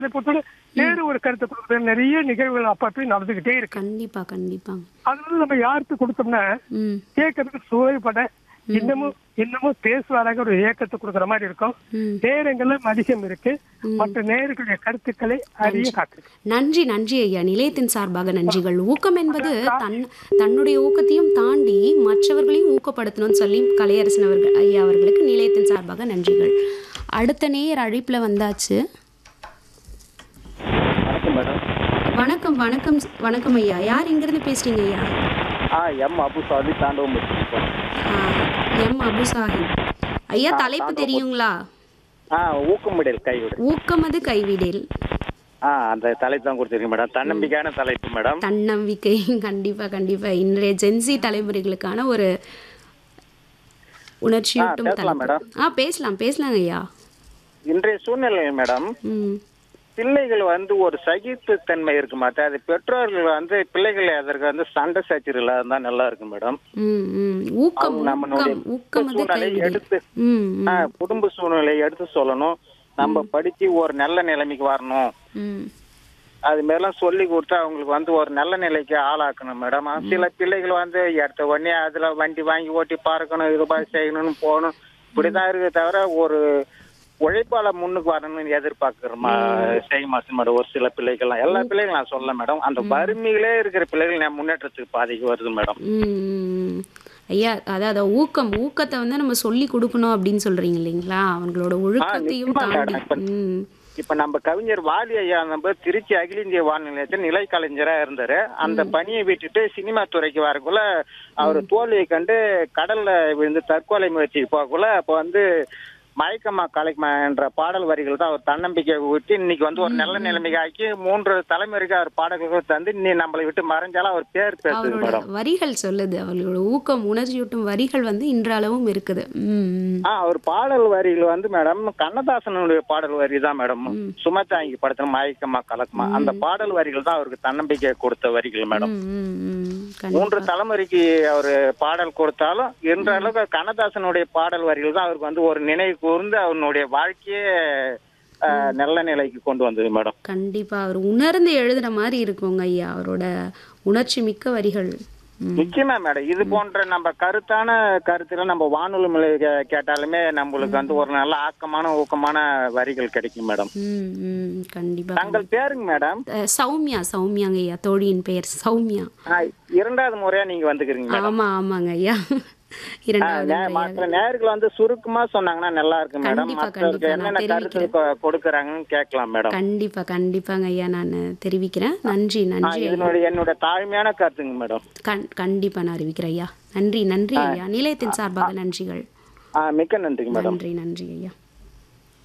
அதை பொறுத்தவரை வேறு ஒரு கருத்தை கொடுக்குறது நிறைய நிகழ்வுகள் அப்பப்பயும் நடந்துகிட்டே இருக்கு கண்டிப்பா கண்டிப்பாங்க அது வந்து நம்ம யாருக்கு கொடுத்தோம்னா ம் கேட்கறதுக்கு சுவைப்பட இன்னமும் இன்னமும் பேசுவாராக ஒரு ஏக்கத்தை கொடுக்குற மாதிரி இருக்கும் ம் நேரங்கள்ல அதிகம் இருக்கு மற்ற நேர்களுடைய கருத்துக்களை அறிய காத்திருக்கு நன்றி நன்றி ஐயா நிலையத்தின் சார்பாக நன்றிகள் ஊக்கம் என்பது தன் தன்னுடைய ஊக்கத்தையும் தாண்டி மற்றவர்களையும் ஊக்கப்படுத்தணும்னு சொல்லி கலையரசன் அவர்கள் ஐயா அவர்களுக்கு நிலையத்தின் சார்பாக நன்றிகள் அடுத்த நேர் அழைப்புல வந்தாச்சு வணக்கம் மேடம் வணக்கம் வணக்கம் வணக்கம் ஐயா யார் இங்கிருந்து பேசுறீங்க ஐயா ஆ எம் அபு சாதி தாண்டவம் வச்சுருக்கோம் ஆ, எம் அபு சாஹிப் ஐயா தலைப்பு தெரியுங்களா ஆ ஊக்கமிடல் கைவிடு ஊக்கமது கைவிடேல் ஆ அந்த தலைப்பு தான் கொடுத்துருக்கீங்க மேடம் தன்னம்பிக்கையான தலைப்பு மேடம் தன்னம்பிக்கை கண்டிப்பா கண்டிப்பா இன்றைய ஜென்சி தலைமுறைகளுக்கான ஒரு உணர்ச்சியூட்டும் பேசலாம் தலைப்பு ஆ பேசலாம் பேசலாங்க ஐயா இன்றைய சூழ்நிலை மேடம் ம் பிள்ளைகள் வந்து ஒரு சகிப்புத்தன்மை இருக்கு மாட்டா அது பெற்றோர்கள் வந்து பிள்ளைகள் அதற்கு வந்து சண்டை சச்சரவு இல்லாத நல்லா இருக்கு மேடம் ம் ம் ஊக்கம் அவங்க நம்மளுடைய ஊக்கம் ஊக்கம் அது சூழ்நிலையை கைவிடேல் எடுத்து ம் ம், ஆ, குடும்ப சூழ்நிலையை எடுத்து சொல்லணும் நம்ம படிச்சு ஒரு நல்ல நிலைமைக்கு வரணும் ம் அது மாதிரிலாம் சொல்லி கொடுத்து அவங்களுக்கு வந்து ஒரு நல்ல நிலைக்கு ஆளாக்கணும் மேடம் சில பிள்ளைகள் வந்து எடுத்த உடனே அதுல வண்டி வாங்கி ஓட்டி பார்க்கணும் இது மாதிரி செய்யணும்னு போகணும் இப்படிதான் இருக்கு தவிர ஒரு உழைப்பால முன்னுக்கு வரணும்னு எதிர்பார்க்கிறோமா செய்ய மாட்டேன் மேடம் ஒரு சில பிள்ளைகள்லாம் எல்லா பிள்ளைகளும் நான் சொல்ல மேடம் அந்த வறுமையிலே இருக்கிற பிள்ளைகள் நான் முன்னேற்றத்துக்கு பாதிக்கு வருது மேடம் ம், ம். ஐயா அதாவது ஊக்கம் ஊக்கத்தை வந்து நம்ம சொல்லி கொடுக்கணும் அப்படின்னு சொல்றீங்க இல்லைங்களா அவங்களோட ஒழுக்கத்தையும் நிச்சயமா தாண்டி மேடம். இப்ப ம் இப்ப நம்ம கவிஞர் வாலி ஐயா நம்ம திருச்சி அகில இந்திய வானொலி நிலையத்தில் நிலை கலைஞரா இருந்தாரு அந்த பணியை விட்டுட்டு சினிமா துறைக்கு வரக்குள்ள அவர் தோல்வியை கண்டு கடல்ல விழுந்து தற்கொலை முயற்சிக்கு போகக்குள்ள அப்ப வந்து மயக்கமா கலைக்குமா என்ற பாடல் வரிகள் தான் அவர் தன்னம்பிக்கை விட்டு இன்னைக்கு வந்து ஒரு நல்ல நிலைமைக்கு ஆக்கி மூன்று தலைமுறைக்கு அவர் பாடல்கள் தந்து நீ நம்மளை விட்டு மறைஞ்சாலும் அவர் பேர் பேசுது அவரோட மேடம் வரிகள் சொல்லுது அவர்களோட ஊக்கம் உணர்ச்சியூட்டும் வரிகள் வந்து இன்றளவும் இருக்குது ம் ம். ஆ அவர் பாடல் வரிகள் வந்து மேடம் கண்ணதாசனுடைய பாடல் வரி தான் மேடம் சுமத்தாங்கி படத்துல மயக்கமா கலக்கமா அந்த பாடல் வரிகள் தான் அவருக்கு தன்னம்பிக்கை கொடுத்த வரிகள் மேடம் ம், ம், ம். மூன்று கண்டிப்பா தலைமுறைக்கு அவர் பாடல் கொடுத்தாலும் என்ற அளவுக்கு கண்ணதாசனுடைய பாடல் வரிகள் தான் அவருக்கு வந்து ஒரு நினைவு கூர்ந்து அவனுடைய வாழ்க்கையே அஹ், நல்ல நிலைக்கு கொண்டு வந்தது மேடம் கண்டிப்பா அவர் உணர்ந்து எழுதுற மாதிரி இருக்குங்க ஐயா அவரோட உணர்ச்சி மிக்க வரிகள் ம். நிச்சயமா மேடம் இது போன்ற நம்ம கருத்தான கருத்துல நம்ம வானொலி மொழி கே- கேட்டாலுமே நம்மளுக்கு வந்து ஒரு நல்ல ஆக்கமான ஊக்கமான வரிகள் கிடைக்கும் மேடம் ம், ம். கண்டிப்பா தங்கள் பேருங்க மேடம் அஹ், சௌமியா சௌமியாங்க ஐயா தோழியின் பெயர் சௌமியா ஆ, இரண்டாவது முறையா நீங்க வந்துக்கிறீங்க மேடம் ஆமா ஆமாங்க ஐயா ஆ, இரண்டாவது நே- முறையாக. மற்ற நேர்கள் வந்து சுருக்கமா சொன்னாங்கன்னா நல்லா இருக்கு மேடம் கண்டிப்பா, மற்றவருக்கு கண்டிப்பா, நான் என்னென்ன கருத்து கொ- கொடுக்கறாங்கன்னு கேட்கலாம் மேடம் கண்டிப்பா கண்டிப்பாங்க ஐயா நான் தெரிவிக்கிறேன் நன்றி ஆ, நன்றி ஐயா. இதனுடைய என்னோட தாழ்மையான கருத்துங்க மேடம் கண் கண்டிப்பா நான் அறிவிக்கிறேன் ஐயா நன்றி நன்றி ஐயா நிலையத்தின் சார்பாக நன்றிகள் ஆ மிக்க நன்றிங்க மேடம் நன்றி நன்றி ஐயா